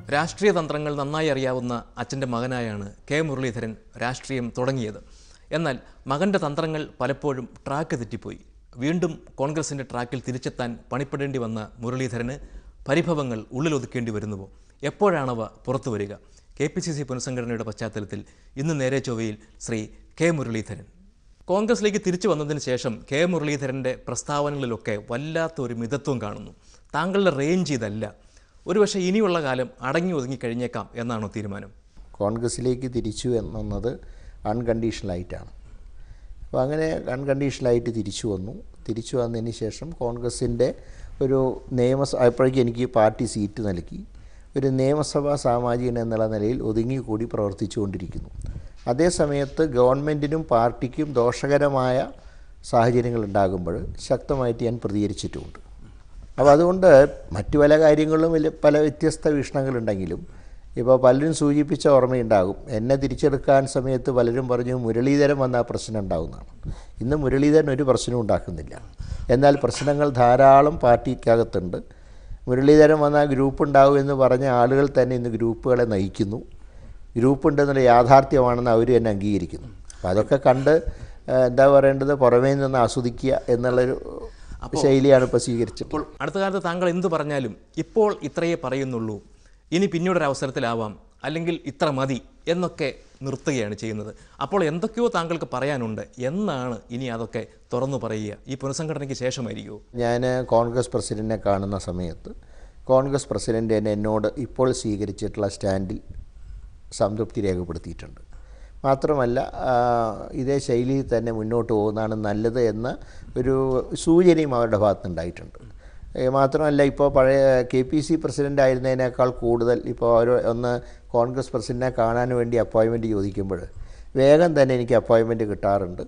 രാഷ്ട്രീയ തന്ത്രങ്ങൾ നന്നായി അറിയാവുന്ന അച്ഛൻ്റെ മകനായാണ് കെ മുരളീധരൻ രാഷ്ട്രീയം തുടങ്ങിയത് എന്നാൽ മകൻ്റെ തന്ത്രങ്ങൾ പലപ്പോഴും ട്രാക്ക് തെറ്റിപ്പോയി വീണ്ടും കോൺഗ്രസിൻ്റെ ട്രാക്കിൽ തിരിച്ചെത്താൻ പണിപ്പെടേണ്ടി വന്ന മുരളീധരന് പരിഭവങ്ങൾ ഉള്ളിലൊതുക്കേണ്ടി വരുന്നുവോ എപ്പോഴാണവ പുറത്തു വരിക കെ പി സി സി പുനഃസംഘടനയുടെ പശ്ചാത്തലത്തിൽ ഇന്ന് നേരെ ചൊവ്വയിൽ ശ്രീ കെ മുരളീധരൻ കോൺഗ്രസിലേക്ക് തിരിച്ചു വന്നതിന് ശേഷം കെ മുരളീധരൻ്റെ പ്രസ്താവനകളിലൊക്കെ വല്ലാത്ത ഒരു മിതത്വം കാണുന്നു താങ്കളുടെ റേഞ്ച് ഇതല്ല ഒരുപക്ഷെ ഇനിയുള്ള കാലം അടങ്ങി ഒതുങ്ങി കഴിഞ്ഞേക്കാം എന്നാണോ തീരുമാനം കോൺഗ്രസ്സിലേക്ക് തിരിച്ചു എന്നത് അൺകണ്ടീഷണലായിട്ടാണ് അപ്പോൾ അങ്ങനെ അൺകണ്ടീഷണലായിട്ട് തിരിച്ചു വന്നു തിരിച്ചു വന്നതിന് ശേഷം കോൺഗ്രസിൻ്റെ ഒരു നിയമസ അപ്പോഴേക്കും എനിക്ക് പാർട്ടി സീറ്റ് നൽകി ഒരു നിയമസഭാ സാമാജികൻ എന്നുള്ള നിലയിൽ ഒതുങ്ങിക്കൂടി പ്രവർത്തിച്ചുകൊണ്ടിരിക്കുന്നു അതേസമയത്ത് ഗവൺമെൻറ്റിനും പാർട്ടിക്കും ദോഷകരമായ സാഹചര്യങ്ങൾ ഉണ്ടാകുമ്പോൾ ശക്തമായിട്ട് ഞാൻ പ്രതികരിച്ചിട്ടുമുണ്ട് അപ്പോൾ അതുകൊണ്ട് മറ്റു പല കാര്യങ്ങളിലും വലിയ പല വ്യത്യസ്ത വീക്ഷണങ്ങളുണ്ടെങ്കിലും ഇപ്പോൾ പലരും സൂചിപ്പിച്ച ഓർമ്മയുണ്ടാകും എന്നെ തിരിച്ചെടുക്കാൻ സമയത്ത് പലരും പറഞ്ഞു മുരളീധരൻ വന്ന പ്രശ്നം ഉണ്ടാകുന്നതാണ് ഇന്ന് മുരളീധരൻ ഒരു പ്രശ്നവും ഉണ്ടാക്കുന്നില്ല എന്നാൽ പ്രശ്നങ്ങൾ ധാരാളം പാർട്ടിക്കകത്തുണ്ട് മുരളീധരൻ വന്ന ഗ്രൂപ്പ് ഉണ്ടാവും എന്ന് പറഞ്ഞ ആളുകൾ തന്നെ ഇന്ന് ഗ്രൂപ്പുകളെ നയിക്കുന്നു ഗ്രൂപ്പ് ഉണ്ടെന്നുള്ള യാഥാർത്ഥ്യമാണെന്ന് അവർ തന്നെ അംഗീകരിക്കുന്നു അപ്പോൾ അതൊക്കെ കണ്ട് ഏഹ്, എന്താ പറയേണ്ടത് പുറമേ നിന്ന് ആസ്വദിക്കുക എന്നുള്ളൊരു ശൈലിയാണ് ഇപ്പോൾ സ്വീകരിച്ചത് ഇപ്പോൾ അടുത്ത കാലത്ത് താങ്കൾ എന്ത് പറഞ്ഞാലും ഇപ്പോൾ ഇത്രയേ പറയുന്നുള്ളൂ ഇനി പിന്നീടൊരു അവസരത്തിലാവാം അല്ലെങ്കിൽ ഇത്ര മതി എന്നൊക്കെ നിർത്തുകയാണ് ചെയ്യുന്നത് അപ്പോൾ എന്തൊക്കെയോ താങ്കൾക്ക് പറയാനുണ്ട് എന്നാണ് ഇനി അതൊക്കെ തുറന്നു പറയുക ഈ പുനഃസംഘടനയ്ക്ക് ശേഷമായിരിക്കുമോ ഞാൻ കോൺഗ്രസ് പ്രസിഡൻറ്റിനെ കാണുന്ന സമയത്ത് കോൺഗ്രസ് പ്രസിഡൻ്റ് എന്നെ എന്നോട് ഇപ്പോൾ സ്വീകരിച്ചിട്ടുള്ള സ്റ്റാൻഡിൽ സംതൃപ്തി രേഖപ്പെടുത്തിയിട്ടുണ്ട് മാത്രമല്ല ആ, ഇതേ ശൈലിയിൽ തന്നെ മുന്നോട്ട് പോകുന്നതാണ് നല്ലത് എന്ന ഒരു സൂചനയും അവരുടെ ഭാഗത്തുനിന്നുണ്ടായിട്ടുണ്ട് ഏ, മാത്രമല്ല ഇപ്പോൾ പഴയ കെ പി സി പ്രസിഡൻ്റ് ആയിരുന്നതിനേക്കാൾ കൂടുതൽ ഇപ്പോൾ അവർ ഒന്ന് കോൺഗ്രസ് പ്രസിഡൻറ്റിനെ കാണാൻ വേണ്ടി അപ്പോയിൻമെൻറ്റ് ചോദിക്കുമ്പോൾ വേഗം തന്നെ എനിക്ക് അപ്പോയിൻമെൻറ്റ് കിട്ടാറുണ്ട്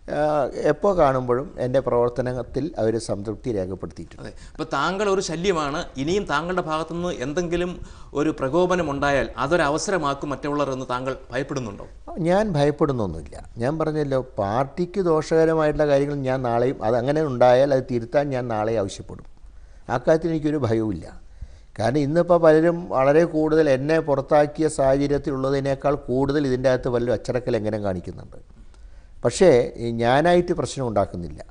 എപ്പോൾ കാണുമ്പോഴും എൻ്റെ പ്രവർത്തനത്തിൽ അവർ സംതൃപ്തി രേഖപ്പെടുത്തിയിട്ടുണ്ട് അതെ അപ്പോൾ താങ്കൾ ഒരു ശല്യമാണ് ഇനിയും താങ്കളുടെ ഭാഗത്തുനിന്ന് എന്തെങ്കിലും ഒരു പ്രകോപനം ഉണ്ടായാൽ അതൊരു അവസരമാക്കും മറ്റുള്ളവർ എന്ന് താങ്കൾ ഭയപ്പെടുന്നുണ്ടോ ഞാൻ ഭയപ്പെടുന്നൊന്നുമില്ല ഞാൻ പറഞ്ഞല്ലോ പാർട്ടിക്ക് ദോഷകരമായിട്ടുള്ള കാര്യങ്ങൾ ഞാൻ നാളെയും അത് അങ്ങനെ ഉണ്ടായാൽ അത് തിരുത്താൻ ഞാൻ നാളെ ആവശ്യപ്പെടും ആ കാര്യത്തിൽ എനിക്കൊരു ഭയവുമില്ല കാരണം ഇന്നിപ്പോൾ പലരും വളരെ കൂടുതൽ എന്നെ പുറത്താക്കിയ സാഹചര്യത്തിലുള്ളതിനേക്കാൾ കൂടുതൽ ഇതിൻ്റെ അകത്ത് വല്ല അച്ചടക്കൽ എങ്ങനെ കാണിക്കുന്നുണ്ട് പക്ഷേ ഈ ഞാനായിട്ട് പ്രശ്നം ഉണ്ടാക്കുന്നില്ല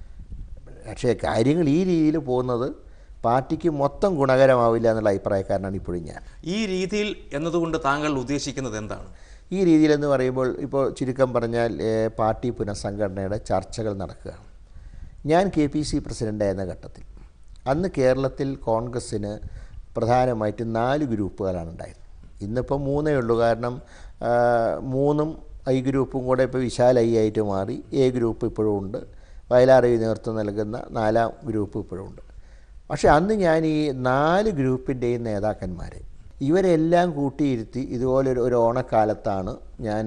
പക്ഷേ കാര്യങ്ങൾ ഈ രീതിയിൽ പോകുന്നത് പാർട്ടിക്ക് മൊത്തം ഗുണകരമാവില്ല എന്നുള്ള അഭിപ്രായക്കാരനാണ് ഇപ്പോഴും ഞാൻ ഈ രീതിയിൽ എന്നതുകൊണ്ട് താങ്കൾ ഉദ്ദേശിക്കുന്നത് എന്താണ് ഈ രീതിയിലെന്ന് പറയുമ്പോൾ ഇപ്പോൾ ചുരുക്കം പറഞ്ഞാൽ ഏഹ്, പാർട്ടി പുനഃസംഘടനയുടെ ചർച്ചകൾ നടക്കുകയാണ് ഞാൻ കെ പി സി പ്രസിഡൻ്റായിരുന്ന ഘട്ടത്തിൽ അന്ന് കേരളത്തിൽ കോൺഗ്രസ്സിന് പ്രധാനമായിട്ടും നാല് ഗ്രൂപ്പുകളാണ് ഉണ്ടായിരുന്നത് ഇന്നിപ്പോൾ മൂന്നേ ഉള്ളൂ കാരണം ആ, മൂന്നും ഐ ഗ്രൂപ്പും കൂടെ ഇപ്പോൾ വിശാൽ ഐ ആയിട്ട് മാറി എ ഗ്രൂപ്പ് ഇപ്പോഴും ഉണ്ട് വയലാർ ഐ നേതൃത്വം നൽകുന്ന നാലാം ഗ്രൂപ്പ് ഇപ്പോഴും ഉണ്ട് പക്ഷേ അന്ന് ഞാൻ ഈ നാല് ഗ്രൂപ്പിൻ്റെയും നേതാക്കന്മാരെ ഇവരെല്ലാം കൂട്ടിയിരുത്തി ഇതുപോലെ ഒരു ഒരു ഓണക്കാലത്താണ് ഞാൻ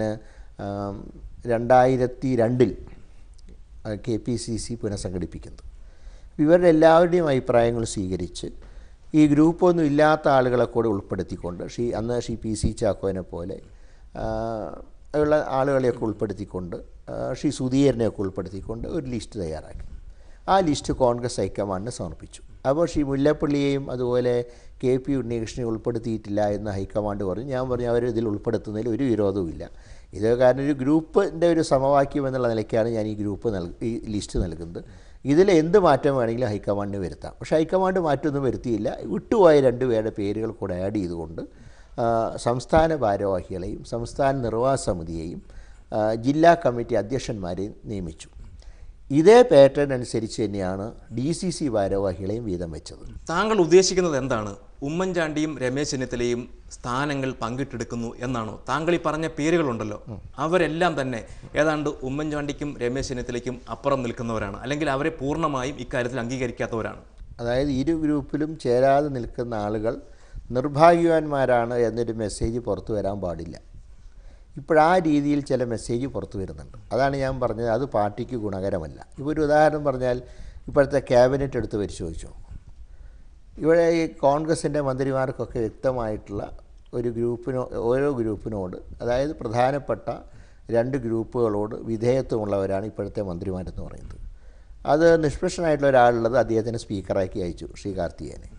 രണ്ടായിരത്തി രണ്ടിൽ കെ പി സി സി പുനഃസംഘടിപ്പിക്കുന്നത് ഇവരുടെ എല്ലാവരുടെയും അഭിപ്രായങ്ങൾ സ്വീകരിച്ച് ഈ ഗ്രൂപ്പൊന്നും ഇല്ലാത്ത ആളുകളെ കൂടെ ഉൾപ്പെടുത്തിക്കൊണ്ട് ഷീ അന്ന് ഷീ പി സി ചാക്കോനെ പോലെ ആ, ഉള്ള ആളുകളെയൊക്കെ ഉൾപ്പെടുത്തിക്കൊണ്ട് ആ, ഷീ സുധീരനെയൊക്കെ ഉൾപ്പെടുത്തിക്കൊണ്ട് ഒരു ലിസ്റ്റ് തയ്യാറാക്കി ആ ലിസ്റ്റ് കോൺഗ്രസ് ഹൈക്കമാൻഡിന് സമർപ്പിച്ചു അപ്പോൾ ശ്രീ മുല്ലപ്പള്ളിയെയും അതുപോലെ കെ പി ഉണ്ണികൃഷ്ണനെ ഉൾപ്പെടുത്തിയിട്ടില്ല എന്ന് ഹൈക്കമാൻഡ് പറഞ്ഞു ഞാൻ പറഞ്ഞു അവർ ഇതിൽ ഉൾപ്പെടുത്തുന്നതിൽ ഒരു വിരോധവുമില്ല ഇത് കാരണം ഒരു ഗ്രൂപ്പിൻ്റെ ഒരു സമവാക്യം എന്നുള്ള നിലയ്ക്കാണ് ഞാൻ ഈ ഗ്രൂപ്പ് നൽ ഈ ലിസ്റ്റ് നൽകുന്നത് ഇതിൽ എന്ത് മാറ്റം വേണമെങ്കിലും ഹൈക്കമാൻഡിന് വരുത്താം പക്ഷേ ഹൈക്കമാൻഡ് മാറ്റമൊന്നും വരുത്തിയില്ല വിട്ടുപോയ രണ്ട് പേരുടെ പേരുകൾ കൂടെ ആഡ് ചെയ്തുകൊണ്ട് ആ, സംസ്ഥാന ഭാരവാഹികളെയും സംസ്ഥാന നിർവാഹക സമിതിയെയും ആ, ജില്ലാ കമ്മിറ്റി അധ്യക്ഷന്മാരെയും നിയമിച്ചു ഇതേ പാറ്റേൺ അനുസരിച്ച് തന്നെയാണ് ഡി സി സി ഭാരവാഹികളെയും വീതം വെച്ചത് താങ്കൾ ഉദ്ദേശിക്കുന്നത് എന്താണ് ഉമ്മൻചാണ്ടിയും രമേശ് ചെന്നിത്തലയും സ്ഥാനങ്ങൾ പങ്കിട്ടെടുക്കുന്നു എന്നാണോ താങ്കൾ ഈ പറഞ്ഞ പേരുകളുണ്ടല്ലോ അവരെല്ലാം തന്നെ ഏതാണ്ട് ഉമ്മൻചാണ്ടിക്കും രമേശ് ചെന്നിത്തലയ്ക്കും അപ്പുറം നിൽക്കുന്നവരാണ് അല്ലെങ്കിൽ അവരെ പൂർണ്ണമായും ഇക്കാര്യത്തിൽ അംഗീകരിക്കാത്തവരാണ് അതായത് ഇരു ഗ്രൂപ്പിലും ചേരാതെ നിൽക്കുന്ന ആളുകൾ നിർഭാഗ്യവാന്മാരാണ് എന്നൊരു മെസ്സേജ് പുറത്തു വരാൻ പാടില്ല ഇപ്പോഴാ രീതിയിൽ ചില മെസ്സേജ് പുറത്തു വരുന്നുണ്ട് അതാണ് ഞാൻ പറഞ്ഞത് അത് പാർട്ടിക്ക് ഗുണകരമല്ല ഇപ്പോൾ ഒരു ഉദാഹരണം പറഞ്ഞാൽ ഇപ്പോഴത്തെ ക്യാബിനറ്റ് എടുത്ത് പരിശോധിച്ചു ഇവിടെ ഈ കോൺഗ്രസിൻ്റെ മന്ത്രിമാർക്കൊക്കെ വ്യക്തമായിട്ടുള്ള ഒരു ഗ്രൂപ്പിനോ ഓരോ ഗ്രൂപ്പിനോട് അതായത് പ്രധാനപ്പെട്ട രണ്ട് ഗ്രൂപ്പുകളോട് വിധേയത്വമുള്ളവരാണ് ഇപ്പോഴത്തെ മന്ത്രിമാരെന്ന് പറയുന്നത് അത് നിഷ്പക്ഷനായിട്ടുള്ള ഒരാളുള്ളത് അദ്ദേഹത്തിന് സ്പീക്കറാക്കി അയച്ചു ശ്രീ കാർത്തികേയനെ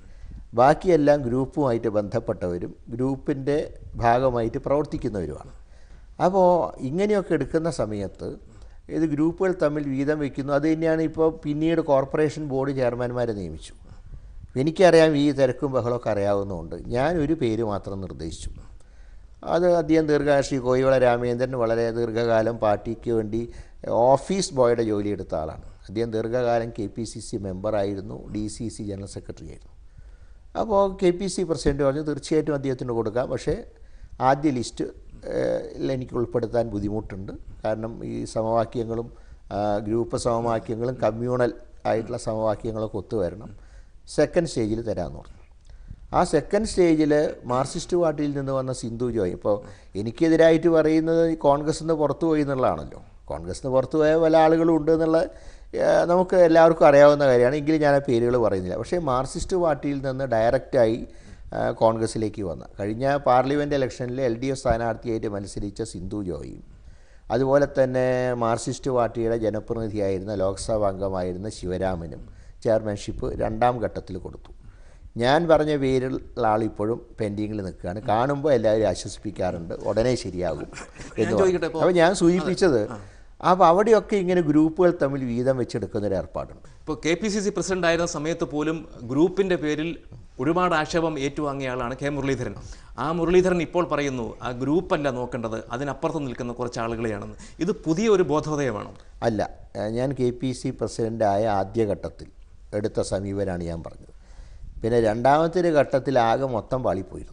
ബാക്കിയെല്ലാം ഗ്രൂപ്പുമായിട്ട് ബന്ധപ്പെട്ടവരും ഗ്രൂപ്പിൻ്റെ ഭാഗമായിട്ട് പ്രവർത്തിക്കുന്നവരുമാണ് അപ്പോൾ ഇങ്ങനെയൊക്കെ എടുക്കുന്ന സമയത്ത് ഇത് ഗ്രൂപ്പുകൾ തമ്മിൽ വീതം വയ്ക്കുന്നു അത് തന്നെയാണ് ഇപ്പോൾ പിന്നീട് കോർപ്പറേഷൻ ബോർഡ് ചെയർമാൻമാരെ നിയമിച്ചു എനിക്കറിയാം ഈ തിരക്കും ബഹളമൊക്കെ അറിയാവുന്നതുകൊണ്ട് ഞാൻ ഒരു പേര് മാത്രം നിർദ്ദേശിച്ചു അത് അദ്ദേഹം ദീർഘകാല ശ്രീ കോയിവള രാമേന്ദ്രൻ വളരെ ദീർഘകാലം പാർട്ടിക്ക് വേണ്ടി ഓഫീസ് ബോയുടെ ജോലി എടുത്ത ആളാണ് അദ്ദേഹം ദീർഘകാലം കെ പി സി സി മെമ്പറായിരുന്നു D C C general secretary ആയിരുന്നു അപ്പോൾ കെ പി സി പ്രസിഡന്റ് പറഞ്ഞു തീർച്ചയായിട്ടും അദ്ദേഹത്തിന് കൊടുക്കാം പക്ഷേ ആദ്യ ലിസ്റ്റ് ഏഹ്, എനിക്ക് ഉൾപ്പെടുത്താൻ ബുദ്ധിമുട്ടുണ്ട് കാരണം ഈ സമവാക്യങ്ങളും ആ, ഗ്രൂപ്പ് സമവാക്യങ്ങളും കമ്മ്യൂണൽ ആയിട്ടുള്ള സമവാക്യങ്ങളൊക്കെ ഒത്തുവരണം സെക്കൻഡ് സ്റ്റേജിൽ തരാമെന്ന് പറഞ്ഞു ആ സെക്കൻഡ് സ്റ്റേജിൽ മാർക്സിസ്റ്റ് പാർട്ടിയിൽ നിന്ന് വന്ന സിന്ധു ജോയ് ഇപ്പോൾ എനിക്കെതിരായിട്ട് പറയുന്നത് ഈ കോൺഗ്രസ് നിന്ന് പുറത്തു പോയി എന്നുള്ളതാണല്ലോ കോൺഗ്രസ് നിന്ന് പുറത്തു പോയ പല ആളുകളും ഉണ്ട് എന്നുള്ള ഏഹ്, നമുക്ക് എല്ലാവർക്കും അറിയാവുന്ന കാര്യമാണ് എങ്കിലും ഞാൻ ആ പേരുകൾ പറയുന്നില്ല പക്ഷേ മാർക്സിസ്റ്റ് പാർട്ടിയിൽ നിന്ന് ഡയറക്റ്റായി ആ, കോൺഗ്രസ്സിലേക്ക് വന്ന കഴിഞ്ഞ പാർലമെൻറ്റ് ഇലക്ഷനിൽ എൽ ഡി എഫ് സ്ഥാനാർത്ഥിയായിട്ട് മത്സരിച്ച സിന്ധു ജോയും അതുപോലെ തന്നെ മാർക്സിസ്റ്റ് പാർട്ടിയുടെ ജനപ്രതിനിധിയായിരുന്ന ലോക്സഭാ അംഗമായിരുന്ന ശിവരാമനും ചെയർമാൻഷിപ്പ് രണ്ടാം ഘട്ടത്തിൽ കൊടുത്തു ഞാൻ പറഞ്ഞ പേരുള്ള ആളിപ്പോഴും പെൻഡിങ്ങിൽ നിൽക്കുകയാണ് കാണുമ്പോൾ എല്ലാവരും ആശ്വസിപ്പിക്കാറുണ്ട് ഉടനെ ശരിയാകും എന്ന് ചോദിക്കട്ടെ അപ്പോൾ ഞാൻ സൂചിപ്പിച്ചത് അപ്പോൾ അവിടെയൊക്കെ ഇങ്ങനെ ഗ്രൂപ്പുകൾ തമ്മിൽ വീതം വെച്ചെടുക്കുന്ന ഒരു ഏർപ്പാടുണ്ട് ഇപ്പോൾ K P C C president ആയിരുന്ന സമയത്ത് പോലും ഗ്രൂപ്പിന്റെ പേരിൽ ഒരുപാട് ആക്ഷേപം ഏറ്റുവാങ്ങിയ ആളാണ് കെ മുരളീധരൻ ആ മുരളീധരൻ ഇപ്പോൾ പറയുന്നു ആ ഗ്രൂപ്പല്ല നോക്കേണ്ടത് അതിനപ്പുറത്ത് നിൽക്കുന്ന കുറച്ച് ആളുകളെയാണെന്ന് ഇത് പുതിയ ഒരു ബോധോദയമാണോ അല്ല ഏഹ് ഞാൻ കെ പി സി പ്രസിഡൻ്റായ ആദ്യഘട്ടത്തിൽ എടുത്ത സമീപനാണ് ഞാൻ പറഞ്ഞത് പിന്നെ രണ്ടാമത്തെ ഒരു ഘട്ടത്തിൽ ആകെ മൊത്തം പാളിപ്പോയിരുന്നു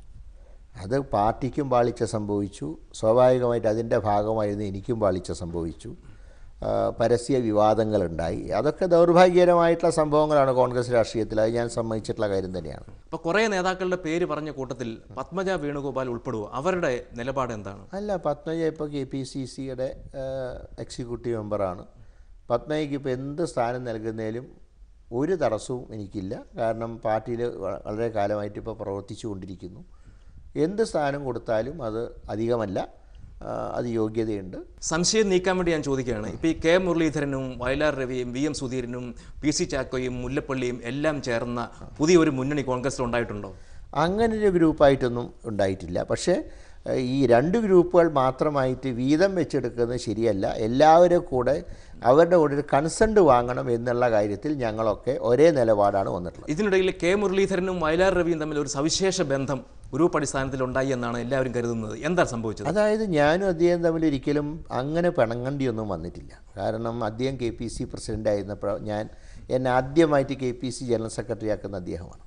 അത് പാർട്ടിക്കും പാളിച്ച സംഭവിച്ചു സ്വാഭാവികമായിട്ട് അതിൻ്റെ ഭാഗമായിരുന്നു എനിക്കും പാളിച്ച സംഭവിച്ചു ആ, പരസ്യ വിവാദങ്ങളുണ്ടായി അതൊക്കെ ദൗർഭാഗ്യകരമായിട്ടുള്ള സംഭവങ്ങളാണ് കോൺഗ്രസ് രാഷ്ട്രീയത്തിൽ അത് ഞാൻ സമ്മതിച്ചിട്ടുള്ള കാര്യം തന്നെയാണ് അപ്പോൾ കുറേ നേതാക്കളുടെ പേര് പറഞ്ഞ കൂട്ടത്തിൽ പത്മജ വേണുഗോപാൽ ഉൾപ്പെടുവോ അവരുടെ നിലപാട് എന്താണ് അല്ല പത്മജ ഇപ്പോൾ കെ പി സി സിയുടെ എക്സിക്യൂട്ടീവ് മെമ്പറാണ് പത്മജയ്ക്ക് ഇപ്പോൾ എന്ത് സ്ഥാനം നൽകുന്നതിലും ഒരു തടസ്സവും എനിക്കില്ല കാരണം പാർട്ടിയിൽ വ- വളരെ കാലമായിട്ട് ഇപ്പോൾ പ്രവർത്തിച്ചു കൊണ്ടിരിക്കുന്നു എന്ത് സ്ഥാനം കൊടുത്താലും അത് അധികമല്ല ആ, അത് യോഗ്യതയുണ്ട് സംശയം നീക്കാൻ വേണ്ടി ഞാൻ ചോദിക്കുകയാണ് ഇപ്പോൾ ഈ കെ മുരളീധരനും വയലാർ രവിയും വി എം സുധീരനും പി സി ചാക്കോയും മുല്ലപ്പള്ളിയും എല്ലാം ചേർന്ന പുതിയൊരു മുന്നണി കോൺഗ്രസിൽ ഉണ്ടായിട്ടുണ്ടോ അങ്ങനെ ഒരു ഗ്രൂപ്പായിട്ടൊന്നും ഉണ്ടായിട്ടില്ല പക്ഷേ ഏഹ്, ഈ രണ്ട് ഗ്രൂപ്പുകൾ മാത്രമായിട്ട് വീതം വെച്ചെടുക്കുന്നത് ശരിയല്ല എല്ലാവരും കൂടെ അവരുടെ കൂടെ ഒരു കൺസെൻറ്റ് വാങ്ങണം എന്നുള്ള കാര്യത്തിൽ ഞങ്ങളൊക്കെ ഒരേ നിലപാടാണ് വന്നിട്ടുള്ളത് ഇതിനിടയിൽ കെ മുരളീധരനും വയലാർ രവിയും തമ്മിൽ ഒരു സവിശേഷ ബന്ധം ഗ്രൂപ്പ് അടിസ്ഥാനത്തിൽ ഉണ്ടായി എന്നാണ് എല്ലാവരും കരുതുന്നത് എന്താണ് സംഭവിച്ചത് അതായത് ഞാനും അദ്ദേഹം തമ്മിൽ ഒരിക്കലും അങ്ങനെ പിണങ്ങണ്ടിയൊന്നും വന്നിട്ടില്ല കാരണം അദ്ദേഹം കെ പി സി പ്രസിഡൻ്റ് ആയിരുന്നപ്പോൾ ഞാൻ എന്നെ ആദ്യമായിട്ട് K P C general secretary ആക്കുന്ന അദ്ദേഹമാണ്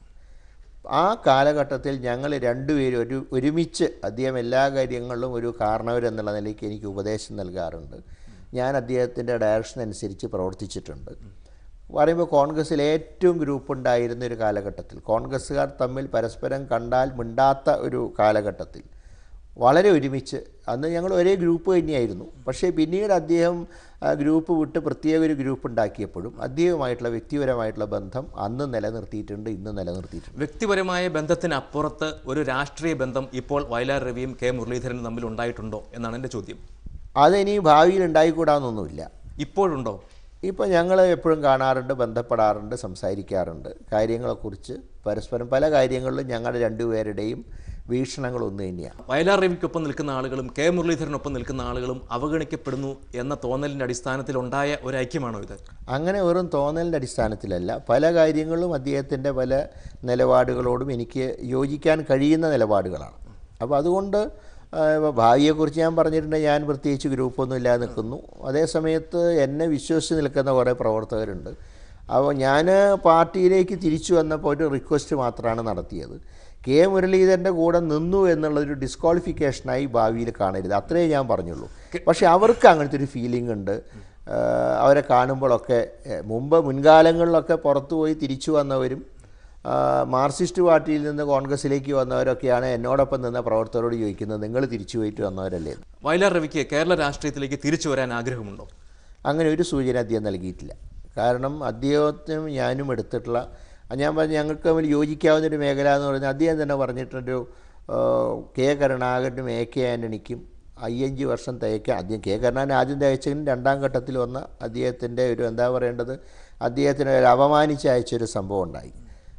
ആ കാലഘട്ടത്തിൽ ഞങ്ങൾ രണ്ടുപേരും ഒരു ഒരുമിച്ച് അദ്ദേഹം എല്ലാ കാര്യങ്ങളിലും ഒരു കാരണവരെന്നുള്ള നിലയ്ക്ക് എനിക്ക് ഉപദേശം നൽകാറുണ്ട് ഞാൻ അദ്ദേഹത്തിൻ്റെ ഡയറക്ഷൻ അനുസരിച്ച് പ്രവർത്തിച്ചിട്ടുണ്ട് പറയുമ്പോൾ കോൺഗ്രസ്സിൽ ഏറ്റവും ഗ്രൂപ്പ് ഉണ്ടായിരുന്ന ഒരു കാലഘട്ടത്തിൽ കോൺഗ്രസ്സുകാർ തമ്മിൽ പരസ്പരം കണ്ടാൽ മിണ്ടാത്ത ഒരു കാലഘട്ടത്തിൽ വളരെ ഒരുമിച്ച് അന്ന് ഞങ്ങൾ ഒരേ ഗ്രൂപ്പ് തന്നെയായിരുന്നു പക്ഷേ പിന്നീട് അദ്ദേഹം ആ, ഗ്രൂപ്പ് വിട്ട് പ്രത്യേക ഒരു ഗ്രൂപ്പ് ഉണ്ടാക്കിയപ്പോഴും അദ്ദേഹവുമായിട്ടുള്ള വ്യക്തിപരമായിട്ടുള്ള ബന്ധം അന്ന് നിലനിർത്തിയിട്ടുണ്ട് ഇന്ന് നിലനിർത്തിയിട്ടുണ്ട് വ്യക്തിപരമായ ബന്ധത്തിനപ്പുറത്ത് ഒരു രാഷ്ട്രീയ ബന്ധം ഇപ്പോൾ വയലാർ രവിയും കെ മുരളീധരനും തമ്മിൽ ഉണ്ടായിട്ടുണ്ടോ എന്നാണ് എൻ്റെ ചോദ്യം അതിനി ഭാവിയിൽ ഉണ്ടായിക്കൂടാന്നൊന്നുമില്ല ഇപ്പോഴുണ്ടോ ഇപ്പോൾ ഞങ്ങൾ എപ്പോഴും കാണാറുണ്ട് ബന്ധപ്പെടാറുണ്ട് സംസാരിക്കാറുണ്ട് കാര്യങ്ങളെക്കുറിച്ച് പരസ്പരം പല കാര്യങ്ങളിലും ഞങ്ങളുടെ രണ്ടുപേരുടെയും വീക്ഷണങ്ങൾ ഒന്ന് തന്നെയാണ് വയലാർ രവിക്കൊപ്പം നിൽക്കുന്ന ആളുകളും കെ മുരളീധരനൊപ്പം നിൽക്കുന്ന ആളുകളും അവഗണിക്കപ്പെടുന്നു എന്ന തോന്നലിൻ്റെ അടിസ്ഥാനത്തിൽ ഉണ്ടായ ഒരു ഐക്യമാണോ ഇത് അങ്ങനെ വെറും തോന്നലിൻ്റെ അടിസ്ഥാനത്തിലല്ല പല കാര്യങ്ങളിലും അദ്ദേഹത്തിൻ്റെ പല നിലപാടുകളോടും എനിക്ക് യോജിക്കാൻ കഴിയുന്ന നിലപാടുകളാണ് അപ്പോൾ അതുകൊണ്ട് ആ, ഇപ്പോൾ ഭാവിയെക്കുറിച്ച് ഞാൻ പറഞ്ഞിട്ടുണ്ട് ഞാൻ പ്രത്യേകിച്ച് ഗ്രൂപ്പൊന്നും ഇല്ലാതെ നിൽക്കുന്നു അതേ സമയത്ത് എന്നെ വിശ്വസിച്ച് നിൽക്കുന്ന കുറേ പ്രവർത്തകരുണ്ട് അപ്പോൾ ഞാൻ പാർട്ടിയിലേക്ക് തിരിച്ചു വന്നപ്പോൾ ഒരു റിക്വസ്റ്റ് മാത്രമാണ് നടത്തിയത് കെ മുരളീധരൻ്റെ കൂടെ നിന്നു എന്നുള്ളൊരു ഡിസ്ക്വാളിഫിക്കേഷനായി ഭാവിയിൽ കാണരുത് അത്രേ ഞാൻ പറഞ്ഞുള്ളൂ പക്ഷേ അവർക്ക് അങ്ങനത്തെ ഒരു ഫീലിംഗ് ഉണ്ട് ആ, അവരെ കാണുമ്പോഴൊക്കെ ഏ, മുമ്പ് മുൻകാലങ്ങളിലൊക്കെ പുറത്തു പോയി തിരിച്ചു വന്നവരും ആ, മാർക്സിസ്റ്റ് പാർട്ടിയിൽ നിന്ന് കോൺഗ്രസ്സിലേക്ക് വന്നവരൊക്കെയാണ് എന്നോടൊപ്പം നിന്ന പ്രവർത്തകരോട് ചോദിക്കുന്നത് നിങ്ങൾ തിരിച്ചു പോയിട്ട് വന്നവരല്ലേ എന്ന്. വയലാർ രവിക്ക് കേരള രാഷ്ട്രീയത്തിലേക്ക് തിരിച്ചു വരാൻ ആഗ്രഹമുണ്ടോ അങ്ങനെ ഒരു സൂചന അദ്ദേഹം നൽകിയിട്ടില്ല കാരണം അദ്ദേഹത്തിനും ഞാനും എടുത്തിട്ടുള്ള ആ ഞാൻ പറഞ്ഞ ഞങ്ങൾക്ക് തമ്മിൽ യോജിക്കാവുന്ന ഒരു മേഖല എന്ന് പറഞ്ഞാൽ അദ്ദേഹം തന്നെ പറഞ്ഞിട്ടൊരു ആ, കെ കരുണാകരനും എ കെ ആൻ്റണിക്കും അയ്യഞ്ച് വർഷം തയ്ക്കാൻ അദ്ദേഹം കെ കരുണാകരൻ ആദ്യം തയ്ച്ചതിന് രണ്ടാം ഘട്ടത്തിൽ വന്ന അദ്ദേഹത്തിൻ്റെ ഒരു എന്താ പറയേണ്ടത് അദ്ദേഹത്തിന് ഒരു അപമാനിച്ച് അയച്ചൊരു സംഭവം ഉണ്ടായി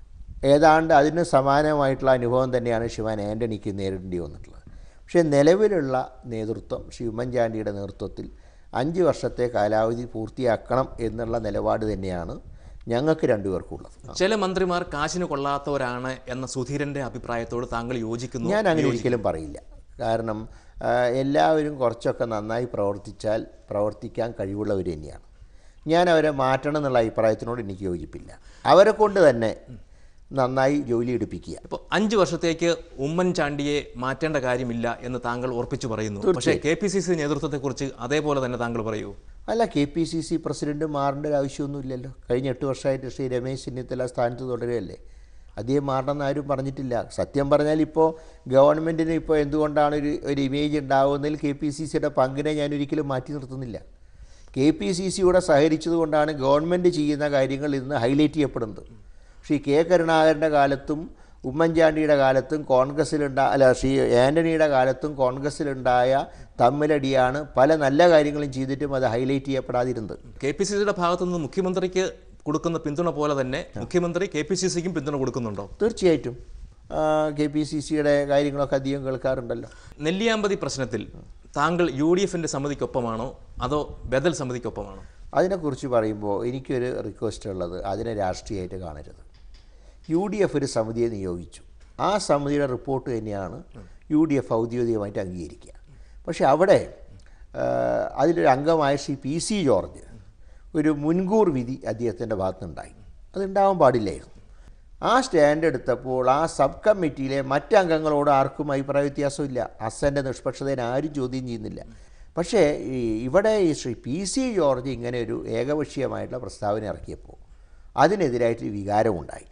ഏതാണ്ട് അതിന് സമാനമായിട്ടുള്ള അനുഭവം തന്നെയാണ് ശിവൻ ആൻ്റണിക്ക് നേരിടേണ്ടി വന്നിട്ടുള്ളത് പക്ഷേ നിലവിലുള്ള നേതൃത്വം ശ്രീ ഉമ്മൻചാണ്ടിയുടെ നേതൃത്വത്തിൽ അഞ്ച് വർഷത്തെ കാലാവധി പൂർത്തിയാക്കണം എന്നുള്ള നിലപാട് തന്നെയാണ് ഞങ്ങൾക്ക് രണ്ടുപേർക്കുള്ളത് ചില മന്ത്രിമാർ കാശിന് കൊള്ളാത്തവരാണ് എന്ന സുധീരന്റെ അഭിപ്രായത്തോട് താങ്കൾ യോജിക്കുന്നു ഞാൻ അങ്ങനെ ഒരിക്കലും പറയില്ല കാരണം ആ, എല്ലാവരും കുറച്ചൊക്കെ നന്നായി പ്രവർത്തിച്ചാൽ പ്രവർത്തിക്കാൻ കഴിവുള്ളവർ തന്നെയാണ് ഞാൻ അവരെ മാറ്റണം എന്നുള്ള അഭിപ്രായത്തിനോട് എനിക്ക് യോജിപ്പില്ല അവരെ കൊണ്ട് തന്നെ നന്നായി ജോലി എടുപ്പിക്കുക ഇപ്പോൾ അഞ്ച് വർഷത്തേക്ക് ഉമ്മൻചാണ്ടിയെ മാറ്റേണ്ട കാര്യമില്ല എന്ന് താങ്കൾ ഉറപ്പിച്ചു പറയുന്നു പക്ഷേ കെ പി സി സി നേതൃത്വത്തെക്കുറിച്ച് അതേപോലെ തന്നെ താങ്കൾ പറയൂ അല്ല K P C C president മാറേണ്ട ഒരു ആവശ്യമൊന്നുമില്ലല്ലോ കഴിഞ്ഞ എട്ട് വർഷമായിട്ട് ശ്രീ രമേശ് ചെന്നിത്തല സ്ഥാനത്ത് തുടരുകയല്ലേ അദ്ദേഹം മാറണമെന്ന് ആരും പറഞ്ഞിട്ടില്ല സത്യം പറഞ്ഞാൽ ഇപ്പോൾ ഗവൺമെൻറ്റിന് ഇപ്പോൾ എന്തുകൊണ്ടാണ് ഒരു ഒരു ഇമേജ് ഉണ്ടാകുന്നതിൽ കെ പി സി സിയുടെ പങ്കിനെ ഞാൻ ഒരിക്കലും മാറ്റി നിർത്തുന്നില്ല കെ പി സി സിയുടെ സഹകരിച്ചതുകൊണ്ടാണ് ഗവൺമെൻറ് ചെയ്യുന്ന കാര്യങ്ങൾ ഇന്ന് ഹൈലൈറ്റ് ചെയ്യപ്പെടുന്നത് ശ്രീ കെ കരുണാകരൻ്റെ കാലത്തും ഉമ്മൻചാണ്ടിയുടെ കാലത്തും കോൺഗ്രസ്സിലുണ്ടാ അല്ല ശ്രീ ആൻ്റണിയുടെ കാലത്തും കോൺഗ്രസ്സിലുണ്ടായ തമ്മിലടിയാണ് പല നല്ല കാര്യങ്ങളും ചെയ്തിട്ടും അത് ഹൈലൈറ്റ് ചെയ്യപ്പെടാതിരുന്നത് കെ പി സി സിയുടെ ഭാഗത്തു നിന്ന് മുഖ്യമന്ത്രിക്ക് കൊടുക്കുന്ന പിന്തുണ പോലെ തന്നെ മുഖ്യമന്ത്രി കെ പി സി സിക്കും പിന്തുണ കൊടുക്കുന്നുണ്ടോ തീർച്ചയായിട്ടും കെ പി സി സിയുടെ കാര്യങ്ങളൊക്കെ അധികം കേൾക്കാറുണ്ടല്ലോ നെല്ലിയാമ്പതി പ്രശ്നത്തിൽ താങ്കൾ യു ഡി എഫിന്റെ സമിതിക്കൊപ്പമാണോ അതോ ബദൽ സമിതിക്കൊപ്പമാണോ അതിനെക്കുറിച്ച് പറയുമ്പോൾ എനിക്കൊരു റിക്വസ്റ്റ് ഉള്ളത് അതിനെ രാഷ്ട്രീയമായിട്ട് കാണരുത് യു ഡി എഫ് ഒരു സമിതിയെ നിയോഗിച്ചു ആ സമിതിയുടെ റിപ്പോർട്ട് തന്നെയാണ് യു ഡി എഫ് ഔദ്യോഗികമായിട്ട് അംഗീകരിക്കുക പക്ഷേ അവിടെ ആ, അതിലൊരു അംഗമായ ശ്രീ പി സി ജോർജ് ഒരു മുൻകൂർ വിധി അദ്ദേഹത്തിൻ്റെ ഭാഗത്തുനിന്നുണ്ടായി അതുണ്ടാവാൻ പാടില്ലായിരുന്നു ആ സ്റ്റാൻഡ് എടുത്തപ്പോൾ ആ സബ് കമ്മിറ്റിയിലെ മറ്റംഗങ്ങളോട് ആർക്കും അഭിപ്രായ വ്യത്യാസമില്ല അസൻ്റെ നിഷ്പക്ഷതയെ ആരും ചോദ്യം ചെയ്യുന്നില്ല പക്ഷേ ഈ ഇവിടെ ഈ ശ്രീ പി സി ജോർജ് ഇങ്ങനെ ഒരു ഏകപക്ഷീയമായിട്ടുള്ള പ്രസ്താവന ഇറക്കിയപ്പോൾ അതിനെതിരായിട്ട് വികാരമുണ്ടായി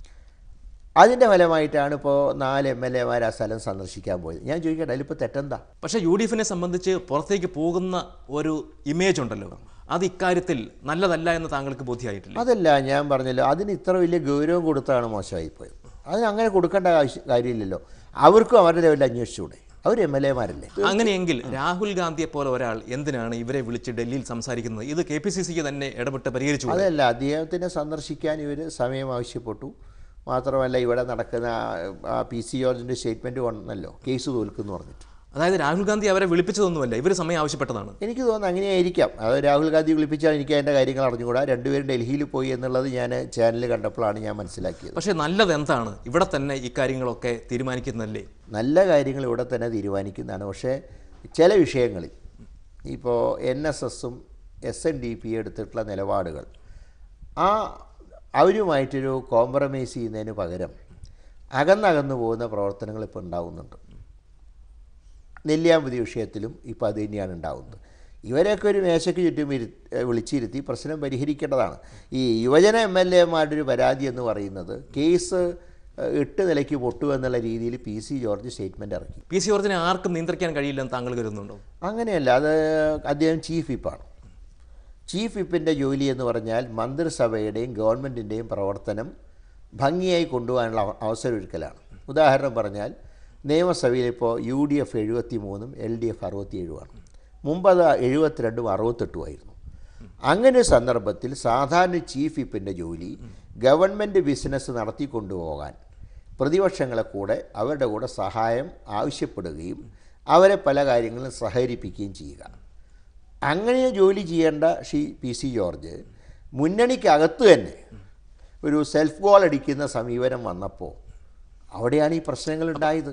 അതിൻ്റെ ഫലമായിട്ടാണ് ഇപ്പോൾ നാല് എം എൽ എമാർ ആ സ്ഥലം സന്ദർശിക്കാൻ പോയത് ഞാൻ ചോദിക്കട്ടെ അതിലിപ്പോൾ തെറ്റെന്താ പക്ഷേ യു ഡി എഫിനെ സംബന്ധിച്ച് പുറത്തേക്ക് പോകുന്ന ഒരു ഇമേജ് ഉണ്ടല്ലോ അത് ഇക്കാര്യത്തിൽ നല്ലതല്ല എന്ന് താങ്കൾക്ക് ബോധ്യമായിട്ടില്ല അതല്ല ഞാൻ പറഞ്ഞല്ലോ അതിന് ഇത്ര വലിയ ഗൗരവം കൊടുത്താണ് മോശമായിപ്പോയത് അതിന് അങ്ങനെ കൊടുക്കേണ്ട ആവശ്യം കാര്യമില്ലല്ലോ അവർക്കും അവരുടെ ലെവലിൽ അന്വേഷിച്ചുകൂടെ അവർ എം എൽ എമാരല്ലേ അങ്ങനെയെങ്കിൽ രാഹുൽ ഗാന്ധിയെ പോലെ ഒരാൾ എന്തിനാണ് ഇവരെ വിളിച്ച് ഡൽഹിയിൽ സംസാരിക്കുന്നത് ഇത് കെ പി സി സിക്ക് തന്നെ ഇടപെട്ട് പരിഹരിച്ചു അതല്ല അദ്ദേഹത്തിനെ സന്ദർശിക്കാൻ ഇവർ സമയം ആവശ്യപ്പെട്ടു മാത്രമല്ല ഇവിടെ നടക്കുന്ന ആ പി സി ജോർജിൻ്റെ സ്റ്റേറ്റ്മെൻറ്റ് വന്നല്ലോ കേസ് തോൽക്കുന്നു പറഞ്ഞിട്ട് അതായത് രാഹുൽ ഗാന്ധി അവരെ വിളിപ്പിച്ചതൊന്നുമല്ല ഇവർ സമയം ആവശ്യപ്പെട്ടതാണ് എനിക്ക് തോന്നുന്നു അങ്ങനെയായിരിക്കാം അത് രാഹുൽ ഗാന്ധി വിളിപ്പിച്ചാൽ എനിക്ക് അതിൻ്റെ കാര്യങ്ങൾ അറിഞ്ഞുകൂടാ രണ്ടുപേരും ഡൽഹിയിൽ പോയി എന്നുള്ളത് ഞാൻ ചാനൽ കണ്ടപ്പോഴാണ് ഞാൻ മനസ്സിലാക്കിയത് പക്ഷേ നല്ലത് എന്താണ് ഇവിടെ തന്നെ ഇക്കാര്യങ്ങളൊക്കെ തീരുമാനിക്കുന്നതല്ലേ നല്ല കാര്യങ്ങൾ ഇവിടെ തന്നെ തീരുമാനിക്കുന്നതാണ് പക്ഷേ ചില വിഷയങ്ങളിൽ ഇപ്പോൾ എൻ എസ് എസും എസ് എൻ ഡി പി എടുത്തിട്ടുള്ള നിലപാടുകൾ ആ അവരുമായിട്ടൊരു കോംപ്രമൈസ് ചെയ്യുന്നതിന് പകരം അകന്നകന്നു പോകുന്ന പ്രവർത്തനങ്ങൾ ഇപ്പോൾ ഉണ്ടാവുന്നുണ്ട് നെല്ലിയാമ്പതി വിഷയത്തിലും ഇപ്പോൾ അത് തന്നെയാണ് ഉണ്ടാകുന്നത് ഇവരെയൊക്കെ ഒരു മേശയ്ക്ക് ചുറ്റും ഇരു വിളിച്ചിരുത്തി പ്രശ്നം പരിഹരിക്കേണ്ടതാണ് ഈ യുവജന എം എൽ എമാരുടെ ഒരു പരാതി എന്ന് പറയുന്നത് കേസ് ഏഹ്, എട്ട് നിലയ്ക്ക് പൊട്ടു എന്നുള്ള രീതിയിൽ പി സി ജോർജ് സ്റ്റേറ്റ്മെൻറ്റ് ഇറക്കി പി സി ജോർജിനെ ആർക്കും നിയന്ത്രിക്കാൻ കഴിയില്ലെന്ന് താങ്കൾ കരുതുന്നുണ്ടോ അങ്ങനെയല്ല അത് അദ്ദേഹം ചീഫ് വിപ്പാണ് ചീഫ് വിപ്പിൻ്റെ ജോലി എന്ന് പറഞ്ഞാൽ മന്ത്രിസഭയുടെയും ഗവൺമെൻറ്റിൻ്റെയും പ്രവർത്തനം ഭംഗിയായി കൊണ്ടുപോകാനുള്ള അവ- അവസരമൊരുക്കലാണ് ഉദാഹരണം പറഞ്ഞാൽ നിയമസഭയിൽ ഇപ്പോൾ യു ഡി എഫ് എഴുപത്തി മൂന്നും എൽ ഡി എഫ് അറുപത്തിയേഴുമാണ് മുമ്പ് അത് എഴുപത്തിരണ്ടും അറുപത്തെട്ടുമായിരുന്നു അങ്ങനെ ഒരു സന്ദർഭത്തിൽ സാധാരണ ചീഫ് വിപ്പിൻ്റെ ജോലി ഗവൺമെൻറ് ബിസിനസ് നടത്തിക്കൊണ്ടുപോകാൻ പ്രതിപക്ഷങ്ങളെ കൂടെ അവരുടെ കൂടെ സഹായം ആവശ്യപ്പെടുകയും അവരെ പല കാര്യങ്ങളും സഹകരിപ്പിക്കുകയും ചെയ്യുക അങ്ങനെ ജോലി ചെയ്യേണ്ട ശ്രീ പി സി ജോർജ് മുന്നണിക്കകത്ത് തന്നെ ഒരു സെൽഫ് ഗോൾ അടിക്കുന്ന സമീപനം വന്നപ്പോൾ അവിടെയാണ് ഈ പ്രശ്നങ്ങൾ ഉണ്ടായത്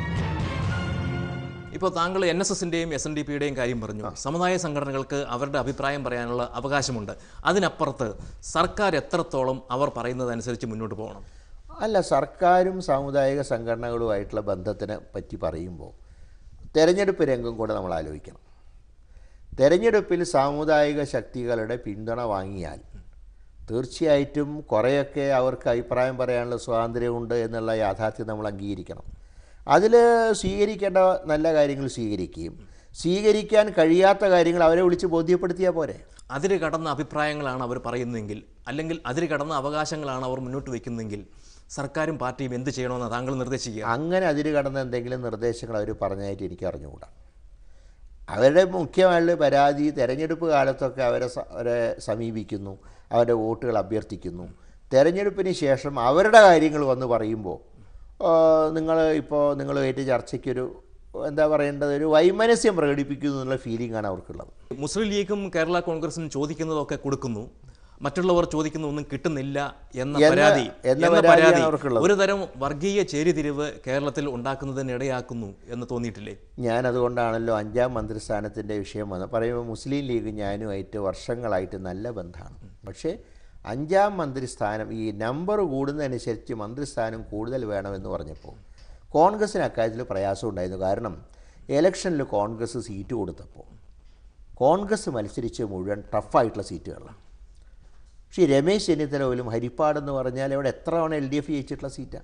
ഇപ്പോൾ താങ്കൾ എൻ എസ് എസിൻ്റെയും എസ് എൻ ഡി പിയുടെയും കാര്യം പറഞ്ഞു സമുദായ സംഘടനകൾക്ക് അവരുടെ അഭിപ്രായം പറയാനുള്ള അവകാശമുണ്ട് അതിനപ്പുറത്ത് സർക്കാർ എത്രത്തോളം അവർ പറയുന്നതനുസരിച്ച് മുന്നോട്ട് പോകണം അല്ല സർക്കാരും സാമുദായിക സംഘടനകളുമായിട്ടുള്ള ബന്ധത്തിനെ പറ്റി പറയുമ്പോൾ തെരഞ്ഞെടുപ്പ് രംഗം കൂടെ നമ്മൾ ആലോചിക്കണം തെരഞ്ഞെടുപ്പിൽ സാമുദായിക ശക്തികളുടെ പിന്തുണ വാങ്ങിയാൽ തീർച്ചയായിട്ടും കുറേയൊക്കെ അവർക്ക് അഭിപ്രായം പറയാനുള്ള സ്വാതന്ത്ര്യമുണ്ട് എന്നുള്ള യാഥാർത്ഥ്യം നമ്മൾ അംഗീകരിക്കണം അതിൽ സ്വീകരിക്കേണ്ട നല്ല കാര്യങ്ങൾ സ്വീകരിക്കുകയും സ്വീകരിക്കാൻ കഴിയാത്ത കാര്യങ്ങൾ അവരെ വിളിച്ച് ബോധ്യപ്പെടുത്തിയാൽ പോരെ അതിര് കടന്ന അഭിപ്രായങ്ങളാണ് അവർ പറയുന്നതെങ്കിൽ അല്ലെങ്കിൽ അതിര് കടന്ന അവകാശങ്ങളാണ് അവർ മുന്നോട്ട് വയ്ക്കുന്നതെങ്കിൽ സർക്കാരും പാർട്ടിയും എന്ത് ചെയ്യണമെന്ന് താങ്കൾ നിർദ്ദേശിക്കുക അങ്ങനെ അതിര് കടന്ന എന്തെങ്കിലും നിർദ്ദേശങ്ങൾ അവർ പറഞ്ഞതായിട്ട് എനിക്ക് അറിഞ്ഞുകൂടാ അവരുടെ മുഖ്യമായുള്ള പരാതി തെരഞ്ഞെടുപ്പ് കാലത്തൊക്കെ അവരെ സ- അവരെ സമീപിക്കുന്നു അവരുടെ വോട്ടുകൾ അഭ്യർത്ഥിക്കുന്നു തെരഞ്ഞെടുപ്പിന് ശേഷം അവരുടെ കാര്യങ്ങൾ വന്ന് പറയുമ്പോൾ നിങ്ങൾ ഇപ്പോൾ നിങ്ങളുമായിട്ട് ചർച്ചയ്ക്കൊരു എന്താ പറയേണ്ടത് ഒരു വൈമനസ്യം പ്രകടിപ്പിക്കുന്നു എന്നുള്ള ഫീലിംഗാണ് അവർക്കുള്ളത് മുസ്ലിം ലീഗും കേരള കോൺഗ്രസും ചോദിക്കുന്നതൊക്കെ കൊടുക്കുന്നു മറ്റുള്ളവർ ചോദിക്കുന്ന ഒന്നും കിട്ടുന്നില്ല എന്ന എന്ന- പരാതി എന്ന എന്ന പരാതിയാണ് പരാതി അവർക്കുള്ളത്. ഒരു തരം വർഗീയ ചേരിതിരിവ് കേരളത്തിൽ ഉണ്ടാക്കുന്നതിന് ഇടയാക്കുന്നു എന്ന് തോന്നിയിട്ടില്ലേ ഞാൻ അതുകൊണ്ടാണല്ലോ അഞ്ചാം മന്ത്രിസ്ഥാനത്തിൻ്റെ വിഷയം വന്നത് പറയുമ്പോൾ മുസ്ലിം ലീഗ് ഞാനുമായിട്ട് വർഷങ്ങളായിട്ട് നല്ല ബന്ധമാണ് പക്ഷേ അഞ്ചാം മന്ത്രിസ്ഥാനം ഈ നമ്പർ കൂടുന്നതനുസരിച്ച് മന്ത്രിസ്ഥാനം കൂടുതൽ വേണമെന്ന് പറഞ്ഞപ്പോൾ കോൺഗ്രസ്സിന് അക്കാര്യത്തിൽ പ്രയാസം ഉണ്ടായിരുന്നു കാരണം ഇലക്ഷനിൽ കോൺഗ്രസ് സീറ്റ് കൊടുത്തപ്പോൾ കോൺഗ്രസ് മത്സരിച്ച് മുഴുവൻ ടഫായിട്ടുള്ള സീറ്റുകളാണ് പക്ഷേ ഈ രമേശ് ചെന്നിത്തല പോലും ഹരിപ്പാട് എന്ന് പറഞ്ഞാൽ അവിടെ എത്ര തവണ എൽ ഡി എഫ് ജയിച്ചിട്ടുള്ള സീറ്റാണ്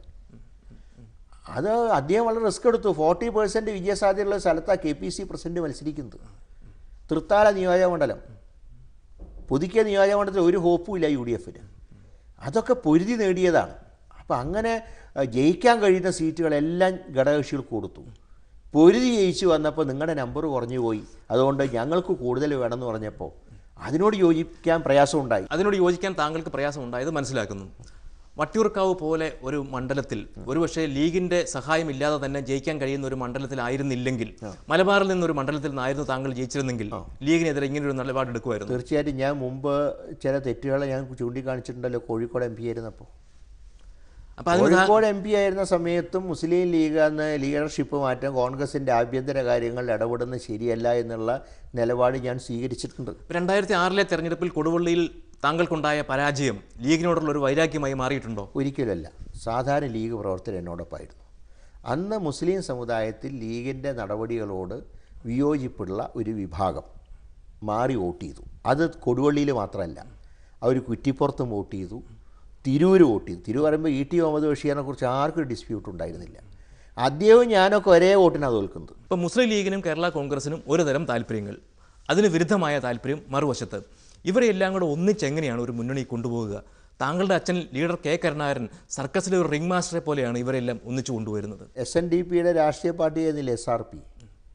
അത് അദ്ദേഹം വളരെ റിസ്ക് എടുത്തു ഫോർട്ടി പേഴ്സൻറ്റ് വിജയസാധ്യതയുള്ള സ്ഥലത്താണ് കെ പി സി പ്രസിഡന്റ് മത്സരിക്കുന്നത് തൃത്താല നിയോജകമണ്ഡലം പുതുക്കിയ നിയോജകമണ്ഡലത്തിൽ ഒരു ഹോപ്പും ഇല്ല യു ഡി എഫിന് അതൊക്കെ പൊരുതി നേടിയതാണ് അപ്പം അങ്ങനെ അഹ്, ജയിക്കാൻ കഴിയുന്ന സീറ്റുകളെല്ലാം ഘടകകക്ഷികൾ കൊടുത്തു പൊരുതി ജയിച്ചു വന്നപ്പോൾ നിങ്ങളുടെ നമ്പർ കുറഞ്ഞു പോയി അതുകൊണ്ട് ഞങ്ങൾക്ക് കൂടുതൽ വേണമെന്ന് പറഞ്ഞപ്പോൾ അതിനോട് യോജിക്കാൻ പ്രയാസമുണ്ടായി അതിനോട് യോജിക്കാൻ താങ്കൾക്ക് പ്രയാസം ഉണ്ടായത് മനസ്സിലാക്കുന്നു വട്ടിയൂർക്കാവ് പോലെ ഒരു മണ്ഡലത്തിൽ ഒരുപക്ഷെ ലീഗിന്റെ സഹായമില്ലാതെ തന്നെ ജയിക്കാൻ കഴിയുന്ന ഒരു മണ്ഡലത്തിലായിരുന്നില്ലെങ്കിൽ മലബാറിൽ നിന്നൊരു മണ്ഡലത്തിൽ നിന്നായിരുന്നു താങ്കൾ ജയിച്ചിരുന്നെങ്കിൽ ലീഗിനെതിരെ ഇങ്ങനെ ഒരു നിലപാടെടുക്കുമായിരുന്നു തീർച്ചയായിട്ടും ഞാൻ മുമ്പ് ചില തെറ്റുകളെ ഞാൻ ചൂണ്ടിക്കാണിച്ചിട്ടുണ്ടല്ലോ കോഴിക്കോട് എം പി ആയിരുന്നപ്പോൾ അപ്പൊ അതിന് താ- കോഴിക്കോട് എം പി ആയിരുന്ന സമയത്തും മുസ്ലിം ലീഗ് അന്ന് ലീഡർഷിപ്പ് മാറ്റം കോൺഗ്രസിൻ്റെ ആഭ്യന്തര കാര്യങ്ങളിൽ ഇടപെടുന്നത് ശരിയല്ല എന്നുള്ള നിലപാട് ഞാൻ സ്വീകരിച്ചിട്ടുണ്ട് രണ്ടായിരത്തി ആറിലെ തെരഞ്ഞെടുപ്പിൽ കൊടുവള്ളിയിൽ താങ്കൾക്കുണ്ടായ പരാജയം ലീഗിനോടുള്ള ഒരു വൈരാഗ്യമായി മാറിയിട്ടുണ്ടോ ഒരിക്കലല്ല സാധാരണ ലീഗ് പ്രവർത്തകർ എന്നോടൊപ്പമായിരുന്നു അന്ന് മുസ്ലിം സമുദായത്തിൽ ലീഗിൻ്റെ നടപടികളോട് വിയോജിപ്പുള്ള ഒരു വിഭാഗം മാറി വോട്ട് ചെയ്തു അത് കൊടുവള്ളിയിൽ മാത്രമല്ല അവർ കുറ്റിപ്പുറത്തും വോട്ട് ചെയ്തു തിരൂർ വോട്ട് ചെയ്തു തിരൂർ പറയുമ്പോൾ ഇ ടി മുഹമ്മദ് ബഷീറിനെ കുറിച്ച് ആർക്കും ഒരു ഡിസ്പ്യൂട്ട് ഉണ്ടായിരുന്നില്ല അദ്ദേഹവും ഞാനൊക്കെ ഒരേ വോട്ടിനാണ് തോൽക്കുന്നത് ഇപ്പം മുസ്ലിം ലീഗിനും കേരള കോൺഗ്രസിനും ഒരു തരം താല്പര്യങ്ങൾ അതിന് വിരുദ്ധമായ താല്പര്യം മറുവശത്ത് ഇവരെല്ലാം കൂടെ ഒന്നിച്ചെങ്ങനെയാണ് ഒരു മുന്നണി കൊണ്ടുപോകുക താങ്കളുടെ അച്ഛൻ ലീഡർ കെ കരുണാകരൻ സർക്കസിലെ ഒരു റിംഗ് മാസ്റ്ററെ പോലെയാണ് ഇവരെല്ലാം ഒന്നിച്ചു കൊണ്ടുവരുന്നത് എസ് എൻ ഡി പിയുടെ രാഷ്ട്രീയ പാർട്ടി ആയിരുന്നില്ല S R P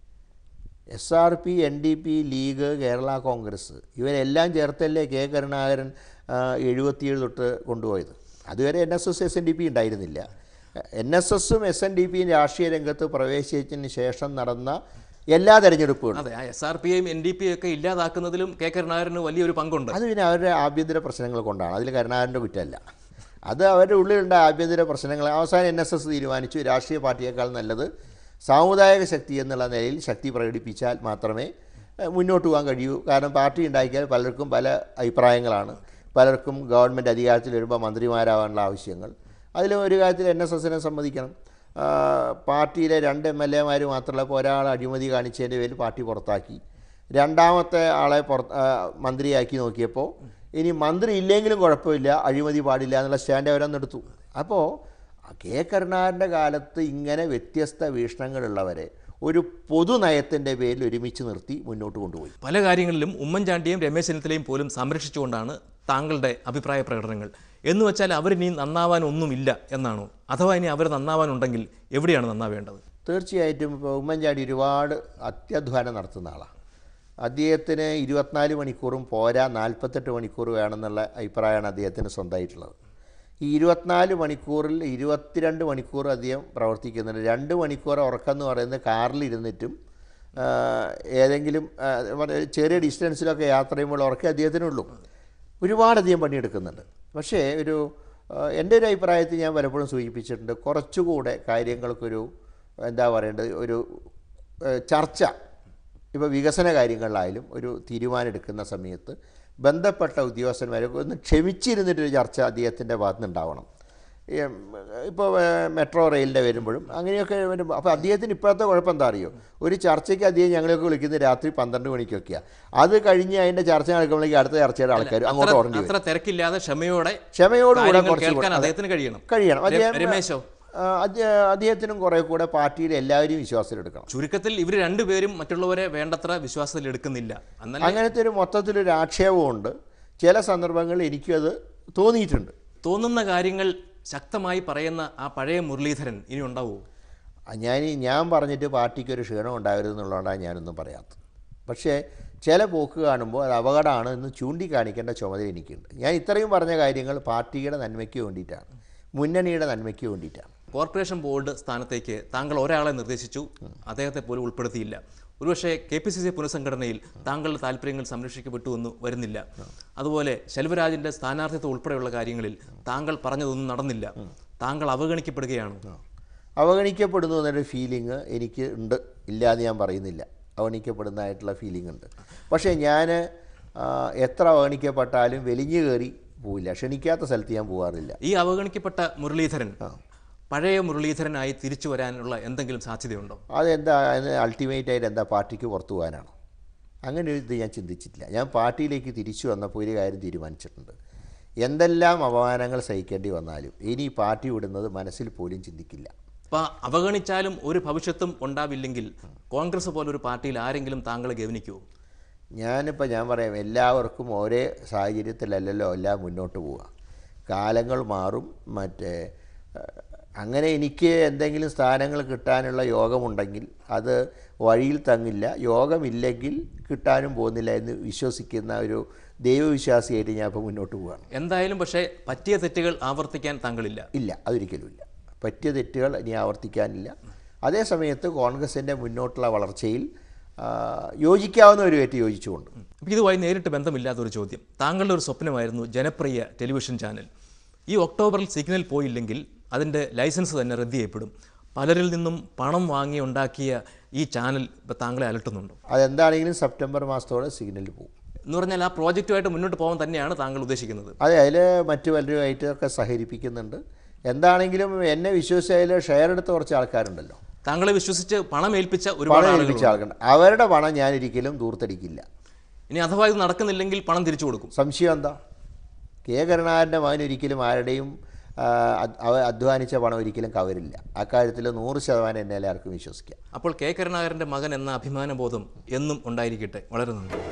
S R P N D P league Kerala Congress ഇവരെല്ലാം ചേർത്തല്ലേ കെ കരുണാകരൻ ആ, എഴുപത്തിയേഴ് തൊട്ട് കൊണ്ടുപോയത് അതുവരെ N S S S N D P ഉണ്ടായിരുന്നില്ല എൻ എസ് എസും എസ് എൻ ഡി പിയും രാഷ്ട്രീയ രംഗത്ത് പ്രവേശിച്ചതിന് ശേഷം നടന്ന എല്ലാ തെരഞ്ഞെടുപ്പുകളും അതെ ആ എസ് ആർ പി ഐയും എൻ ഡി പി ഒക്കെ ഇല്ലാതാക്കുന്നതിലും കെ കരുണാകരന് വലിയൊരു പങ്കുണ്ട് അത് പിന്നെ അവരുടെ ആഭ്യന്തര പ്രശ്നങ്ങൾ കൊണ്ടാണ് അതിൽ കരുണാകരൻ്റെ കുറ്റമല്ല അത് അവരുടെ ഉള്ളിലുണ്ട ആഭ്യന്തര പ്രശ്നങ്ങൾ അവസാനം എൻ എസ് എസ് തീരുമാനിച്ചു രാഷ്ട്രീയ പാർട്ടിയേക്കാൾ നല്ലത് സാമുദായിക ശക്തി എന്നുള്ള നിലയിൽ ശക്തി പ്രകടിപ്പിച്ചാൽ മാത്രമേ ഏഹ്, മുന്നോട്ട് പോകാൻ കഴിയൂ കാരണം പാർട്ടി ഉണ്ടാക്കിയാൽ പലർക്കും പല അഭിപ്രായങ്ങളാണ് പലർക്കും ഗവൺമെൻറ് അധികാരത്തിൽ വരുമ്പോൾ മന്ത്രിമാരാകാനുള്ള ആവശ്യങ്ങൾ അതിൽ ഒരു കാര്യത്തിൽ എൻ എസ് എസിനെ സമ്മതിക്കണം ആ, പാർട്ടിയിലെ രണ്ട് എം എൽ എമാർ മാത്രമല്ല ഇപ്പോൾ ഒരാൾ അഴിമതി കാണിച്ചതിൻ്റെ പേരിൽ പാർട്ടി പുറത്താക്കി രണ്ടാമത്തെ ആളെ പുറത്ത് ആ, മന്ത്രിയാക്കി നോക്കിയപ്പോൾ ഇനി മന്ത്രി ഇല്ലെങ്കിലും കുഴപ്പമില്ല അഴിമതി പാടില്ല എന്നുള്ള സ്റ്റാൻഡ് അവരന്നെടുത്തു അപ്പോൾ കെ കരുണാകരൻ്റെ കാലത്ത് ഇങ്ങനെ വ്യത്യസ്ത വീക്ഷണങ്ങളുള്ളവരെ ഒരു പൊതുനയത്തിൻ്റെ പേരിൽ ഒരുമിച്ച് നിർത്തി മുന്നോട്ട് കൊണ്ടുപോയി പല കാര്യങ്ങളിലും ഉമ്മൻചാണ്ടിയും രമേശ് ചെന്നിത്തലയും പോലും സംരക്ഷിച്ചുകൊണ്ടാണ് താങ്കളുടെ അഭിപ്രായ പ്രകടനങ്ങൾ എന്ന് വെച്ചാൽ അവരിനി നന്നാവാൻ ഒന്നുമില്ല എന്നാണോ അഥവാ ഇനി അവർ നന്നാവാനുണ്ടെങ്കിൽ എവിടെയാണ് നന്നാവേണ്ടത് തീർച്ചയായിട്ടും ഇപ്പോൾ ഉമ്മൻചാണ്ടി ഒരുപാട് അത്യധ്വാനം നടത്തുന്ന ആളാണ് അദ്ദേഹത്തിന് ഇരുപത്തിനാല് മണിക്കൂറും പോരാ നാൽപ്പത്തെട്ട് മണിക്കൂർ വേണമെന്നുള്ള അഭിപ്രായമാണ് അദ്ദേഹത്തിന് സ്വന്തമായിട്ടുള്ളത് ഈ ഇരുപത്തിനാല് മണിക്കൂറിൽ ഇരുപത്തിരണ്ട് മണിക്കൂർ അദ്ദേഹം പ്രവർത്തിക്കുന്നുണ്ട് രണ്ട് മണിക്കൂർ ഉറക്കം എന്ന് പറയുന്നത് കാറിലിരുന്നിട്ടും ആ, ഏതെങ്കിലും ആ, വളരെ ചെറിയ ഡിസ്റ്റൻസിലൊക്കെ യാത്ര ചെയ്യുമ്പോൾ ഉറക്കേ അദ്ദേഹത്തിനുള്ളൂ ഒരുപാട് അധികം പണിയെടുക്കുന്നുണ്ട് പക്ഷേ ഒരു ആ, എൻ്റെ ഒരു അഭിപ്രായത്തിൽ ഞാൻ പലപ്പോഴും സൂചിപ്പിച്ചിട്ടുണ്ട് കുറച്ചുകൂടെ കാര്യങ്ങൾക്കൊരു എന്താ പറയേണ്ടത് ഒരു ഏ, ചർച്ച ഇപ്പോൾ വികസന കാര്യങ്ങളിലായാലും ഒരു തീരുമാനം എടുക്കുന്ന സമയത്ത് ബന്ധപ്പെട്ട ഉദ്യോഗസ്ഥന്മാരൊക്കെ ഒന്ന് ക്ഷമിച്ചിരുന്നിട്ടൊരു ചർച്ച അദ്ദേഹത്തിൻ്റെ ഭാഗത്ത് നിന്നുണ്ടാവണം ഇപ്പോൾ മെട്രോ റെയിലിൻ്റെ വരുമ്പോഴും അങ്ങനെയൊക്കെ വരുമ്പോൾ അപ്പോൾ അദ്ദേഹത്തിന് ഇപ്പോഴത്തെ കുഴപ്പം എന്താ അറിയോ ഒരു ചർച്ചയ്ക്ക് അദ്ദേഹം ഞങ്ങളൊക്കെ വിളിക്കുന്നത് രാത്രി പന്ത്രണ്ട് മണിക്കൊക്കെയാണ് അത് കഴിഞ്ഞ് അതിൻ്റെ ചർച്ച നടക്കുമ്പോഴേക്കും അടുത്ത ചർച്ചയുടെ ആൾക്കാർ അങ്ങോട്ട് ഓടേണ്ടി വരും അത്ര തിരക്കില്ലാതെ ക്ഷമയോടെ ക്ഷമയോടുകൂടെ കാര്യങ്ങൾ കുറച്ച് കേൾക്കാൻ കൂടെ- അദ്ദേഹത്തിന് കഴിയണം കഴിയണം ര- അദ്ദേഹം രമേശോ ആ, അദ്ദേഹ- അദ്ദേഹത്തിനും കുറേ കൂടെ പാർട്ടിയിൽ എല്ലാവരും വിശ്വാസത്തിലെടുക്കണം ചുരുക്കത്തിൽ ഇവർ രണ്ടുപേരും മറ്റുള്ളവരെ വേണ്ടത്ര വിശ്വാസത്തിൽ എടുക്കുന്നില്ല എന്നാൽ അങ്ങനത്തെ ഒരു മൊത്തത്തിലൊരു ആക്ഷേപമുണ്ട് ചില സന്ദർഭങ്ങളിൽ എനിക്കത് തോന്നിയിട്ടുണ്ട് തോന്നുന്ന കാര്യങ്ങൾ ശക്തമായി പറയുന്ന ആ പഴയ മുരളീധരൻ ഇനി ഉണ്ടാവുമോ ഞാൻ ഞാൻ പറഞ്ഞിട്ട് പാർട്ടിക്ക് ഒരു ക്ഷീണം ഉണ്ടാകരുത് എന്നുള്ളതുകൊണ്ടാണ് ഞാനൊന്നും പറയാത്തത് പക്ഷേ ചില പോക്ക് കാണുമ്പോൾ അത് അപകടമാണ് എന്ന് ചൂണ്ടിക്കാണിക്കേണ്ട ചുമതല എനിക്കുണ്ട് ഞാൻ ഇത്രയും പറഞ്ഞ കാര്യങ്ങൾ പാർട്ടിയുടെ നന്മയ്ക്ക് വേണ്ടിയിട്ടാണ് മുന്നണിയുടെ നന്മയ്ക്ക് വേണ്ടിയിട്ടാണ് കോർപ്പറേഷൻ ബോർഡ് സ്ഥാനത്തേക്ക് താങ്കൾ ഒരാളെ നിർദ്ദേശിച്ചു അദ്ദേഹത്തെ പോലും ഉൾപ്പെടുത്തിയില്ല ഒരുപക്ഷെ കെ പി സി സി പുനഃസംഘടനയിൽ താങ്കളുടെ താല്പര്യങ്ങൾ സംരക്ഷിക്കപ്പെട്ടു എന്ന് വരുന്നില്ല അതുപോലെ ശെൽവരാജിൻ്റെ സ്ഥാനാർത്ഥിത്വം ഉൾപ്പെടെയുള്ള കാര്യങ്ങളിൽ താങ്കൾ പറഞ്ഞതൊന്നും നടന്നില്ല താങ്കൾ അവഗണിക്കപ്പെടുകയാണ് അവഗണിക്കപ്പെടുന്നു എന്നൊരു ഫീലിംഗ് എനിക്ക് ഉണ്ട് ഇല്ലാതെ ഞാൻ പറയുന്നില്ല അവഗണിക്കപ്പെടുന്നതായിട്ടുള്ള ഫീലിംഗ് ഉണ്ട് പക്ഷേ ഞാൻ എത്ര അവഗണിക്കപ്പെട്ടാലും വലിഞ്ഞു കയറി പോവില്ല ക്ഷണിക്കാത്ത സ്ഥലത്ത് ഞാൻ പോകാറില്ല ഈ അവഗണിക്കപ്പെട്ട മുരളീധരൻ പഴയ മുരളീധരനായി തിരിച്ചു വരാനുള്ള എന്തെങ്കിലും സാധ്യതയുണ്ടോ അതെന്താ അതിന് അൾട്ടിമേറ്റ് ആയിട്ട് എന്താ പാർട്ടിക്ക് പുറത്തു പോകാനാണോ അങ്ങനെ ഒരു ഇത് ഞാൻ ചിന്തിച്ചിട്ടില്ല ഞാൻ പാർട്ടിയിലേക്ക് തിരിച്ചു വന്നപ്പോൾ ഒരു കാര്യം തീരുമാനിച്ചിട്ടുണ്ട് എന്തെല്ലാം അപമാനങ്ങൾ സഹിക്കേണ്ടി വന്നാലും ഇനി പാർട്ടി വിടുന്നത് മനസ്സിൽ പോലും ചിന്തിക്കില്ല അപ്പോൾ അവഗണിച്ചാലും ഒരു ഭവിഷ്യത്തും ഉണ്ടാവില്ലെങ്കിൽ കോൺഗ്രസ് പോലൊരു പാർട്ടിയിൽ ആരെങ്കിലും താങ്കളെ ഗവനിക്കുമോ ഞാനിപ്പോൾ ഞാൻ പറയാം എല്ലാവർക്കും ഒരേ സാഹചര്യത്തിലല്ലല്ലോ എല്ലാം മുന്നോട്ട് പോവുക കാലങ്ങൾ മാറും മറ്റേ ഏഹ്, അങ്ങനെ എനിക്ക് എന്തെങ്കിലും സ്ഥാനങ്ങൾ കിട്ടാനുള്ള യോഗമുണ്ടെങ്കിൽ അത് വഴിയിൽ തങ്ങില്ല യോഗമില്ലെങ്കിൽ കിട്ടാനും പോകുന്നില്ല എന്ന് വിശ്വസിക്കുന്ന ഒരു ദൈവവിശ്വാസിയായിട്ട് ഞാൻ ഇപ്പോൾ മുന്നോട്ട് പോവുകയാണ് എന്തായാലും പക്ഷേ പറ്റിയ തെറ്റുകൾ ആവർത്തിക്കാൻ താങ്കളില്ല ഇല്ല അതൊരിക്കലുമില്ല പറ്റിയ തെറ്റുകൾ ഇനി ആവർത്തിക്കാനില്ല അതേ സമയത്ത് കോൺഗ്രസിൻ്റെ മുന്നോട്ടുള്ള വളർച്ചയിൽ ആ, യോജിക്കാവുന്നവരുമായിട്ട് യോജിച്ചുകൊണ്ട് അപ്പോൾ ഇതുമായി നേരിട്ട് ബന്ധമില്ലാത്ത ഒരു ചോദ്യം താങ്കളുടെ ഒരു സ്വപ്നമായിരുന്നു ജനപ്രിയ ടെലിവിഷൻ ചാനൽ ഈ ഒക്ടോബറിൽ സിഗ്നൽ പോയില്ലെങ്കിൽ അതിൻ്റെ ലൈസൻസ് തന്നെ റദ്ദ് ചെയ്യപ്പെടും പലരിൽ നിന്നും പണം വാങ്ങി ഉണ്ടാക്കിയ ഈ ചാനൽ ഇപ്പോൾ താങ്കളെ അലട്ടുന്നുണ്ടോ അതെന്താണെങ്കിലും സെപ്റ്റംബർ മാസത്തോടെ സിഗ്നൽ പോകും എന്ന് പറഞ്ഞാൽ ആ പ്രോജക്റ്റുമായിട്ട് മുന്നോട്ട് പോകാൻ തന്നെയാണ് താങ്കൾ ഉദ്ദേശിക്കുന്നത് അതെ അതിൽ മറ്റു പലരുമായിട്ടൊക്കെ സഹകരിപ്പിക്കുന്നുണ്ട് എന്താണെങ്കിലും എന്നെ വിശ്വസിച്ച് അതിൽ ഷെയർ എടുത്ത കുറച്ച് ആൾക്കാരുണ്ടല്ലോ താങ്കളെ വിശ്വസിച്ച് പണം ഏൽപ്പിച്ച ഒരുപാട് പണം ആളുകൾ ഏൽപ്പിച്ച ആൾക്കാരുണ്ട് അവരുടെ പണം ഞാൻ ഒരിക്കലും ദൂർത്തടിക്കില്ല ഇനി അഥവാ ഇത് നടക്കുന്നില്ലെങ്കിൽ പണം തിരിച്ചു കൊടുക്കും സംശയം എന്താ കെ കരുണാകരൻ്റെ മകൻ ഒരിക്കലും ആരുടെയും ആ, അദ്- അവ അധ്വാനിച്ച പണം ഒരിക്കലും കവരില്ല അക്കാര്യത്തിൽ നൂറ് ശതമാനം എന്നെ എല്ലാവർക്കും വിശ്വസിക്കാം അപ്പോൾ കെ കരുണാകരൻ്റെ മകൻ എന്ന അഭിമാനബോധം എന്നും ഉണ്ടായിരിക്കട്ടെ വളരെ നന്ദി